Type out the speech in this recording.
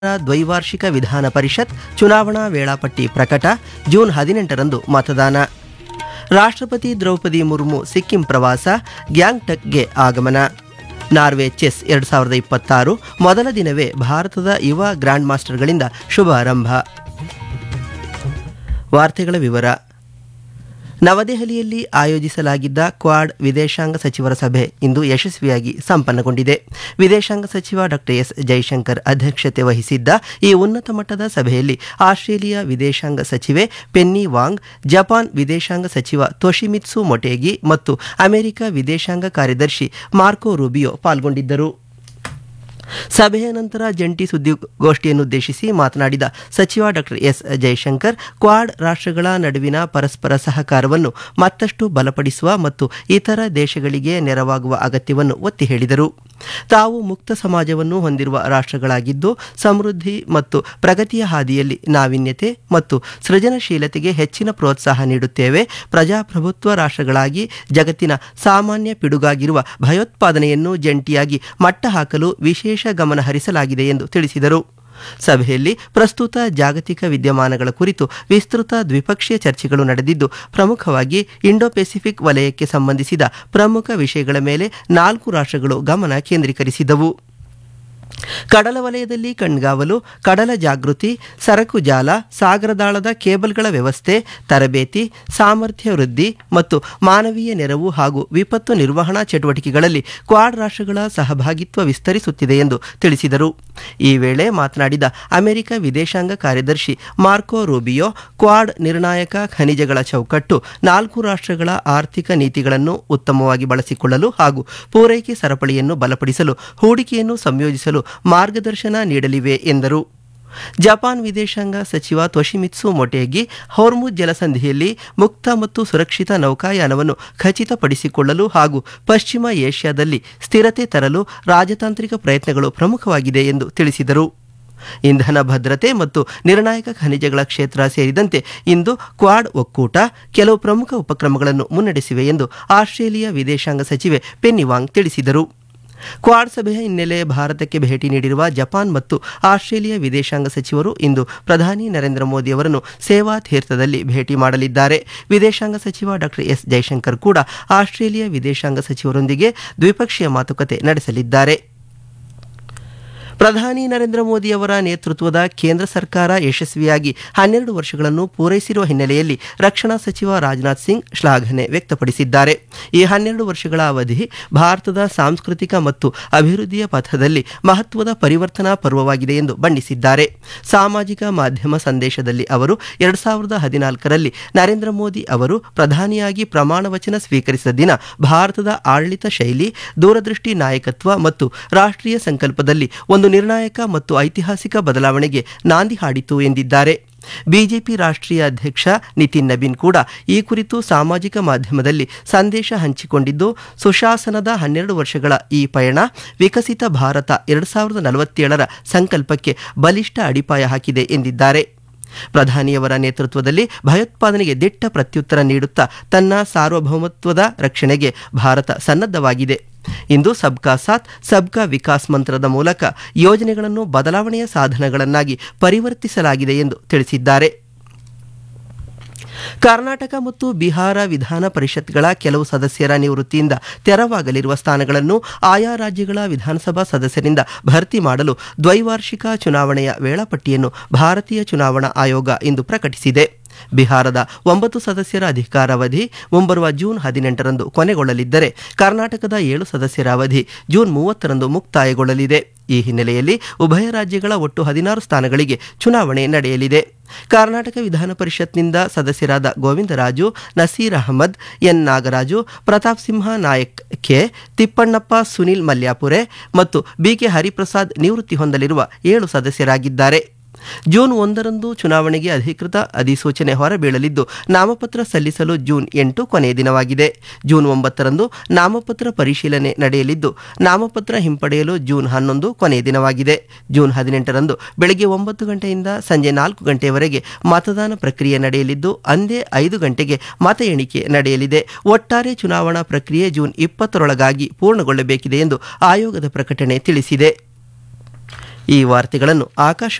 ದ್ವೈವಾರ್ಷಿಕ ವಿಧಾನ ಪರಿಷತ್ ಚುನಾವಣಾ ವೇಳಾಪಟ್ಟಿ ಪ್ರಕಟ ಜೂನ್ ಹದಿನೆಂಟರಂದು ಮತದಾನ ರಾಷ್ಟ್ರಪತಿ ದ್ರೌಪದಿ ಮುರ್ಮು ಸಿಕ್ಕಿಂ ಪ್ರವಾಸ ಗ್ಯಾಂಗ್ಟಕ್ಗೆ ಆಗಮನ ನಾರ್ವೆ ಚೆಸ್ ಎರಡು ಸಾವಿರದ ಇಪ್ಪತ್ತಾರು ಮೊದಲ ದಿನವೇ ಭಾರತದ ಯುವ ಗ್ರ್ಯಾಂಡ್ ಮಾಸ್ಟರ್ಗಳಿಂದ ಶುಭಾರಂಭ ವಾರ್ತೆಗಳ ವಿವರ ನವದೆಹಲಿಯಲ್ಲಿ ಆಯೋಜಿಸಲಾಗಿದ್ದ ಕ್ವಾಡ್ ವಿದೇಶಾಂಗ ಸಚಿವರ ಸಭೆ ಇಂದು ಯಶಸ್ವಿಯಾಗಿ ಸಂಪನ್ನಗೊಂಡಿದೆ ವಿದೇಶಾಂಗ ಸಚಿವ ಡಾಕ್ಟರ್ ಎಸ್ ಜೈಶಂಕರ್ ಅಧ್ಯಕ್ಷತೆ ವಹಿಸಿದ್ದ ಈ ಉನ್ನತ ಮಟ್ಟದ ಸಭೆಯಲ್ಲಿ ಆಸ್ಟ್ರೇಲಿಯಾ ವಿದೇಶಾಂಗ ಸಚಿವೆ ಪೆನ್ನಿ ವಾಂಗ್ ಜಪಾನ್ ವಿದೇಶಾಂಗ ಸಚಿವ ತೊಶಿಮಿತ್ಸು ಮೊಟೇಗಿ ಮತ್ತು ಅಮೆರಿಕ ವಿದೇಶಾಂಗ ಕಾರ್ಯದರ್ಶಿ ಮಾರ್ಕೋ ರೂಬಿಯೋ ಪಾಲ್ಗೊಂಡಿದ್ದರು ಸಭೆಯ ನಂತರ ಜಂಟಿ ಸುದ್ದಿಗೋಷ್ಠಿಯನ್ನುದ್ದೇಶಿಸಿ ಮಾತನಾಡಿದ ಸಚಿವ ಡಾಕ್ಟರ್ ಎಸ್ ಜೈಶಂಕರ್ ಕ್ವಾಡ್ ರಾಷ್ಟ್ರಗಳ ನಡುವಿನ ಪರಸ್ಪರ ಸಹಕಾರವನ್ನು ಮತ್ತಷ್ಟು ಬಲಪಡಿಸುವ ಮತ್ತು ಇತರ ದೇಶಗಳಿಗೆ ನೆರವಾಗುವ ಅಗತ್ಯವನ್ನು ಒತ್ತಿ ಹೇಳಿದರು ತಾವು ಮುಕ್ತ ಸಮಾಜವನ್ನು ಹೊಂದಿರುವ ರಾಷ್ಟ್ರಗಳಾಗಿದ್ದು ಸಮೃದ್ಧಿ ಮತ್ತು ಪ್ರಗತಿಯ ಹಾದಿಯಲ್ಲಿ ನಾವೀನ್ಯತೆ ಮತ್ತು ಸೃಜನಶೀಲತೆಗೆ ಹೆಚ್ಚಿನ ಪ್ರೋತ್ಸಾಹ ನೀಡುತ್ತೇವೆ ಪ್ರಜಾಪ್ರಭುತ್ವ ರಾಷ್ಟ್ರಗಳಾಗಿ ಜಗತ್ತಿನ ಸಾಮಾನ್ಯ ಪಿಡುಗಾಗಿರುವ ಭಯೋತ್ಪಾದನೆಯನ್ನು ಜಂಟಿಯಾಗಿ ಮಟ್ಟ ಹಾಕಲು ವಿಶೇಷ ಗಮನ ಹರಿಸಲಾಗಿದೆ ಎಂದು ತಿಳಿಸಿದರು ಸಭೆಯಲ್ಲಿ ಪ್ರಸ್ತುತ ಜಾಗತಿಕ ವಿದ್ಯಮಾನಗಳ ಕುರಿತು ವಿಸ್ತೃತ ದ್ವಿಪಕ್ಷೀಯ ಚರ್ಚೆಗಳು ನಡೆದಿದ್ದು ಪ್ರಮುಖವಾಗಿ ಇಂಡೋ ಪೆಸಿಫಿಕ್ ವಲಯಕ್ಕೆ ಸಂಬಂಧಿಸಿದ ಪ್ರಮುಖ ವಿಷಯಗಳ ಮೇಲೆ ನಾಲ್ಕು ರಾಷ್ಟ್ರಗಳು ಗಮನ ಕೇಂದ್ರೀಕರಿಸಿದವು ಕಡಲ ವಲಯದಲ್ಲಿ ಕಣ್ಗಾವಲು ಕಡಲ ಜಾಗೃತಿ ಸರಕು ಜಾಲ ಸಾಗರದಾಳದ ಕೇಬಲ್ಗಳ ವ್ಯವಸ್ಥೆ ತರಬೇತಿ ಸಾಮರ್ಥ್ಯ ವೃದ್ಧಿ ಮತ್ತು ಮಾನವೀಯ ನೆರವು ಹಾಗೂ ವಿಪತ್ತು ನಿರ್ವಹಣಾ ಚಟುವಟಿಕೆಗಳಲ್ಲಿ ಕ್ವಾಡ್ ರಾಷ್ಟ್ರಗಳ ಸಹಭಾಗಿತ್ವ ವಿಸ್ತರಿಸುತ್ತಿದೆ ಎಂದು ತಿಳಿಸಿದರು ಈ ವೇಳೆ ಮಾತನಾಡಿದ ಅಮೆರಿಕ ವಿದೇಶಾಂಗ ಕಾರ್ಯದರ್ಶಿ ಮಾರ್ಕೋ ರೂಬಿಯೋ ಕ್ವಾಡ್ ನಿರ್ಣಾಯಕ ಖನಿಜಗಳ ಚೌಕಟ್ಟು ನಾಲ್ಕು ರಾಷ್ಟ್ರಗಳ ಆರ್ಥಿಕ ನೀತಿಗಳನ್ನು ಉತ್ತಮವಾಗಿ ಬಳಸಿಕೊಳ್ಳಲು ಹಾಗೂ ಪೂರೈಕೆ ಸರಪಳಿಯನ್ನು ಬಲಪಡಿಸಲು ಹೂಡಿಕೆಯನ್ನು ಸಂಯೋಜಿಸಲು ಮಾರ್ಗದರ್ಶನ ನೀಡಲಿವೆ ಎಂದರು ಜಪಾನ್ ವಿದೇಶಾಂಗ ಸಚಿವ ತೊಶಿಮಿತ್ಸು ಮೊಟೇಗಿ ಹೊರ್ಮುಜ್ ಜಲಸಂಧಿಯಲ್ಲಿ ಮುಕ್ತ ಮತ್ತು ಸುರಕ್ಷಿತ ನೌಕಾಯಾನವನ್ನು ಖಚಿತಪಡಿಸಿಕೊಳ್ಳಲು ಹಾಗೂ ಪಶ್ಚಿಮ ಏಷ್ಯಾದಲ್ಲಿ ಸ್ಥಿರತೆ ತರಲು ರಾಜತಾಂತ್ರಿಕ ಪ್ರಯತ್ನಗಳು ಪ್ರಮುಖವಾಗಿದೆ ಎಂದು ತಿಳಿಸಿದರು ಇಂಧನ ಭದ್ರತೆ ಮತ್ತು ನಿರ್ಣಾಯಕ ಖನಿಜಗಳ ಕ್ಷೇತ್ರ ಸೇರಿದಂತೆ ಇಂದು ಕ್ವಾಡ್ ಒಕ್ಕೂಟ ಕೆಲವು ಪ್ರಮುಖ ಉಪಕ್ರಮಗಳನ್ನು ಮುನ್ನಡೆಸಿವೆ ಎಂದು ಆಸ್ಟ್ರೇಲಿಯಾ ವಿದೇಶಾಂಗ ಸಚಿವೆ ಪೆನ್ನಿವಾಂಗ್ ತಿಳಿಸಿದರು ಕ್ವಾಡ್ ಸಭೆಯ ಹಿನ್ನೆಲೆ ಭಾರತಕ್ಕೆ ಭೇಟಿ ನೀಡಿರುವ ಜಪಾನ್ ಮತ್ತು ಆಸ್ಟ್ರೇಲಿಯಾ ವಿದೇಶಾಂಗ ಸಚಿವರು ಇಂದು ಪ್ರಧಾನಿ ನರೇಂದ್ರ ಮೋದಿ ಅವರನ್ನು ಸೇವಾ ತೀರ್ಥದಲ್ಲಿ ಭೇಟಿ ಮಾಡಲಿದ್ದಾರೆ ವಿದೇಶಾಂಗ ಸಚಿವ ಡಾಕ್ಟರ್ ಎಸ್ ಜೈಶಂಕರ್ ಕೂಡ ಆಸ್ಟ್ರೇಲಿಯಾ ವಿದೇಶಾಂಗ ಸಚಿವರೊಂದಿಗೆ ದ್ವಿಪಕ್ಷೀಯ ಮಾತುಕತೆ ನಡೆಸಲಿದ್ದಾರೆ ಪ್ರಧಾನಿ ನರೇಂದ್ರ ಮೋದಿ ಅವರ ನೇತೃತ್ವದ ಕೇಂದ್ರ ಸರ್ಕಾರ ಯಶಸ್ವಿಯಾಗಿ ಹನ್ನೆರಡು ವರ್ಷಗಳನ್ನು ಪೂರೈಸಿರುವ ಹಿನ್ನೆಲೆಯಲ್ಲಿ ರಕ್ಷಣಾ ಸಚಿವ ರಾಜನಾಥ್ ಸಿಂಗ್ ಶ್ಲಾಘನೆ ವ್ಯಕ್ತಪಡಿಸಿದ್ದಾರೆ ಈ ಹನ್ನೆರಡು ವರ್ಷಗಳ ಅವಧಿ ಭಾರತದ ಸಾಂಸ್ಕೃತಿಕ ಮತ್ತು ಅಭಿವೃದ್ಧಿಯ ಪಥದಲ್ಲಿ ಮಹತ್ವದ ಪರಿವರ್ತನಾ ಪರ್ವವಾಗಿದೆ ಎಂದು ಬಣ್ಣಿಸಿದ್ದಾರೆ ಸಾಮಾಜಿಕ ಮಾಧ್ಯಮ ಸಂದೇಶದಲ್ಲಿ ಅವರು ಎರಡು ಸಾವಿರದ ಹದಿನಾಲ್ಕರಲ್ಲಿ ನರೇಂದ್ರ ಮೋದಿ ಅವರು ಪ್ರಧಾನಿಯಾಗಿ ಪ್ರಮಾಣ ವಚನ ಸ್ವೀಕರಿಸಿದ ದಿನ ಭಾರತದ ಆಡಳಿತ ಶೈಲಿ ದೂರದೃಷ್ಟಿ ನಾಯಕತ್ವ ಮತ್ತು ರಾಷ್ಟ್ರೀಯ ಸಂಕಲ್ಪದಲ್ಲಿ ಒಂದು ನಿರ್ಣಾಯಕ ಮತ್ತು ಐತಿಹಾಸಿಕ ಬದಲಾವಣೆಗೆ ನಾಂದಿ ಹಾಡಿತು ಎಂದಿದ್ದಾರೆ ಬಿಜೆಪಿ ರಾಷ್ಟ್ರೀಯ ಅಧ್ಯಕ್ಷ ನಿತಿನ್ ನಬೀನ್ ಕೂಡ ಈ ಕುರಿತು ಸಾಮಾಜಿಕ ಮಾಧ್ಯಮದಲ್ಲಿ ಸಂದೇಶ ಹಂಚಿಕೊಂಡಿದ್ದು ಸುಶಾಸನದ ಹನ್ನೆರಡು ವರ್ಷಗಳ ಈ ಪಯಣ ವಿಕಸಿತ ಭಾರತ ಎರಡು ಸಾವಿರದ ನಲವತ್ತೇಳರ ಸಂಕಲ್ಪಕ್ಕೆ ಬಲಿಷ್ಠ ಅಡಿಪಾಯ ಹಾಕಿದೆ ಎಂದಿದ್ದಾರೆ ಪ್ರಧಾನಿಯವರ ನೇತೃತ್ವದಲ್ಲಿ ಭಯೋತ್ಪಾದನೆಗೆ ದಿಟ್ಟ ಪ್ರತ್ಯುತ್ತರ ನೀಡುತ್ತಾ ತನ್ನ ಸಾರ್ವಭೌಮತ್ವದ ರಕ್ಷಣೆಗೆ ಭಾರತ ಸನ್ನದ್ಧವಾಗಿದೆ ಇಂದು ಸಬ್ಕಾ ಸಾಥ್ ಸಬ್ಕಾ ವಿಕಾಸ್ ಮಂತ್ರದ ಮೂಲಕ ಯೋಜನೆಗಳನ್ನು ಬದಲಾವಣೆಯ ಸಾಧನಗಳನ್ನಾಗಿ ಪರಿವರ್ತಿಸಲಾಗಿದೆ ಎಂದು ತಿಳಿಸಿದ್ದಾರೆ ಕರ್ನಾಟಕ ಮತ್ತು ಬಿಹಾರ ವಿಧಾನ ಪರಿಷತ್ಗಳ ಕೆಲವು ಸದಸ್ಯರ ನಿವೃತ್ತಿಯಿಂದ ತೆರವಾಗಲಿರುವ ಸ್ಥಾನಗಳನ್ನು ಆಯಾ ರಾಜ್ಯಗಳ ವಿಧಾನಸಭಾ ಸದಸ್ಯರಿಂದ ಭರ್ತಿ ಮಾಡಲು ದ್ವೈವಾರ್ಷಿಕ ಚುನಾವಣೆಯ ವೇಳಾಪಟ್ಟಿಯನ್ನು ಭಾರತೀಯ ಚುನಾವಣಾ ಆಯೋಗ ಇಂದು ಪ್ರಕಟಿಸಿದೆ ಬಿಹಾರದ ಒಂಬತ್ತು ಸದಸ್ಯರ ಅಧಿಕಾರಾವಧಿ ಮುಂಬರುವ ಜೂನ್ ಹದಿನೆಂಟರಂದು ಕೊನೆಗೊಳ್ಳಲಿದ್ದರೆ ಕರ್ನಾಟಕದ ಏಳು ಸದಸ್ಯರ ಅವಧಿ ಜೂನ್ ಮೂವತ್ತರಂದು ಮುಕ್ತಾಯಗೊಳ್ಳಲಿದೆ ಈ ಹಿನ್ನೆಲೆಯಲ್ಲಿ ಉಭಯ ರಾಜ್ಯಗಳ ಒಟ್ಟು ಹದಿನಾರು ಸ್ಥಾನಗಳಿಗೆ ಚುನಾವಣೆ ನಡೆಯಲಿದೆ ಕರ್ನಾಟಕ ವಿಧಾನ ಪರಿಷತ್ನಿಂದ ಸದಸ್ಯರಾದ ಗೋವಿಂದರಾಜು ನಸೀರ್ ಅಹಮದ್ ಎನ್ ನಾಗರಾಜು ಪ್ರತಾಪ್ ಸಿಂಹ ನಾಯಕ್ ಕೆ ತಿಪ್ಪಣ್ಣಪ್ಪ ಸುನಿಲ್ ಮಲ್ಯಾಪುರೆ ಮತ್ತು ಬಿಕೆ ಹರಿಪ್ರಸಾದ್ ನಿವೃತ್ತಿ ಹೊಂದಲಿರುವ ಏಳು ಸದಸ್ಯರಾಗಿದ್ದಾರೆ ಜೂನ್ ಒಂದರಂದು ಚುನಾವಣೆಗೆ ಅಧಿಕೃತ ಅಧಿಸೂಚನೆ ಹೊರಬೀಳಲಿದ್ದು ನಾಮಪತ್ರ ಸಲ್ಲಿಸಲು ಜೂನ್ ಎಂಟು ಕೊನೆಯ ದಿನವಾಗಿದೆ ಜೂನ್ ಒಂಬತ್ತರಂದು ನಾಮಪತ್ರ ಪರಿಶೀಲನೆ ನಡೆಯಲಿದ್ದು ನಾಮಪತ್ರ ಹಿಂಪಡೆಯಲು ಜೂನ್ ಹನ್ನೊಂದು ಕೊನೆಯ ದಿನವಾಗಿದೆ ಜೂನ್ ಹದಿನೆಂಟರಂದು ಬೆಳಗ್ಗೆ ಒಂಬತ್ತು ಗಂಟೆಯಿಂದ ಸಂಜೆ ನಾಲ್ಕು ಗಂಟೆಯವರೆಗೆ ಮತದಾನ ಪ್ರಕ್ರಿಯೆ ನಡೆಯಲಿದ್ದು ಅಂದೇ ಐದು ಗಂಟೆಗೆ ಮತ ಎಣಿಕೆ ನಡೆಯಲಿದೆ ಒಟ್ಟಾರೆ ಚುನಾವಣಾ ಪ್ರಕ್ರಿಯೆ ಜೂನ್ ಇಪ್ಪತ್ತರೊಳಗಾಗಿ ಪೂರ್ಣಗೊಳ್ಳಬೇಕಿದೆ ಎಂದು ಆಯೋಗದ ಪ್ರಕಟಣೆ ತಿಳಿಸಿದೆ ಈ ವಾರ್ತೆಗಳನ್ನು ಆಕಾಶ